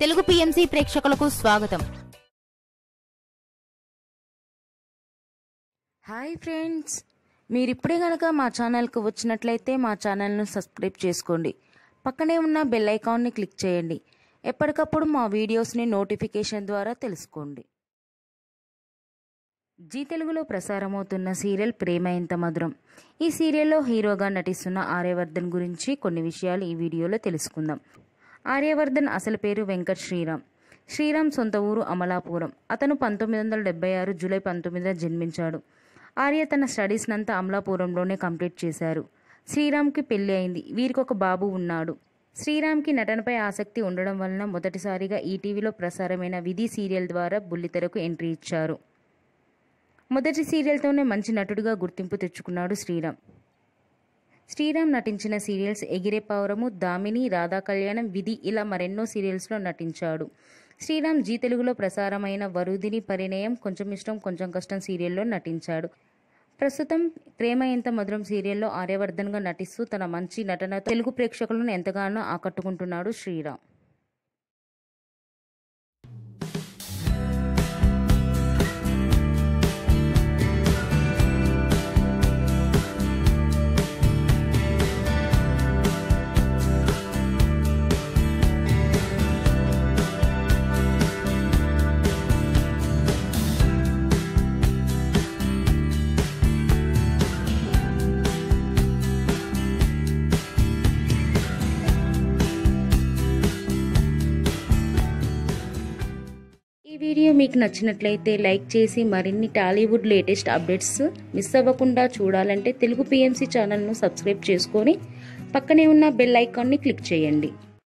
Telugu PMC ప్రేక్షకులకు స్వాగతం hi friends మీరు ఇప్పుడే కనుక మా ఛానల్కి వచ్చినట్లయితే మా ఛానల్ను సబ్స్క్రైబ్ చేసుకోండి పక్కనే ఉన్న బెల్ ఐకాన్ని క్లిక్ చేయండి ఎప్పటికప్పుడు మా వీడియోస్ని నోటిఫికేషన్ ద్వారా తెలుసుకోండి జీ తెలుగులో ప్రసారమవుతున్న సీరియల్ ప్రేమ ఎంత మధురం ఈ సీరియల్లో హీరోగా నటిస్తున్న ఆర్యవర్ధన్ గురించి కొన్ని విషయాలు ఈ వీడియోలో తెలుసుకుందాం ఆర్యవర్ధన్ అసలు పేరు వెంకట్ శ్రీరామ్ శ్రీరామ్ సొంత ఊరు అమలాపురం అతను పంతొమ్మిది వందల డెబ్బై ఆరు జూలై పంతొమ్మిదిన జన్మించాడు ఆర్య తన స్టడీస్నంతా అమలాపురంలోనే కంప్లీట్ చేశారు శ్రీరామ్కి పెళ్లి అయింది వీరికి ఒక బాబు ఉన్నాడు శ్రీరామ్కి నటనపై ఆసక్తి ఉండడం వలన మొదటిసారిగా ఈటీవీలో ప్రసారమైన విధి సీరియల్ ద్వారా బుల్లితెరకు ఎంట్రీ ఇచ్చారు మొదటి సీరియల్తోనే మంచి నటుడిగా గుర్తింపు తెచ్చుకున్నాడు శ్రీరామ్ శ్రీరామ్ నటించిన సీరియల్స్ ఎగిరే పౌరము దామిని రాధా కళ్యాణం విధి ఇలా మరెన్నో సీరియల్స్లో నటించాడు శ్రీరామ్ జీ తెలుగులో ప్రసారమైన వరుదిని పరిణయం కొంచెం ఇష్టం కొంచెం కష్టం సీరియల్లో నటించాడు ప్రస్తుతం ప్రేమ ఎంత మధురం సీరియల్లో ఆర్యవర్ధన్గా నటిస్తూ తన మంచి నటన తెలుగు ప్రేక్షకులను ఎంతగానో ఆకట్టుకుంటున్నాడు శ్రీరామ్ ఈ వీడియో మీకు నచ్చినట్లయితే లైక్ చేసి మరిన్ని టాలీవుడ్ లేటెస్ట్ అప్డేట్స్ మిస్ అవ్వకుండా చూడాలంటే తెలుగు పిఎంసి ఛానల్ను సబ్స్క్రైబ్ చేసుకొని పక్కనే ఉన్న బెల్ ఐకాన్ని క్లిక్ చేయండి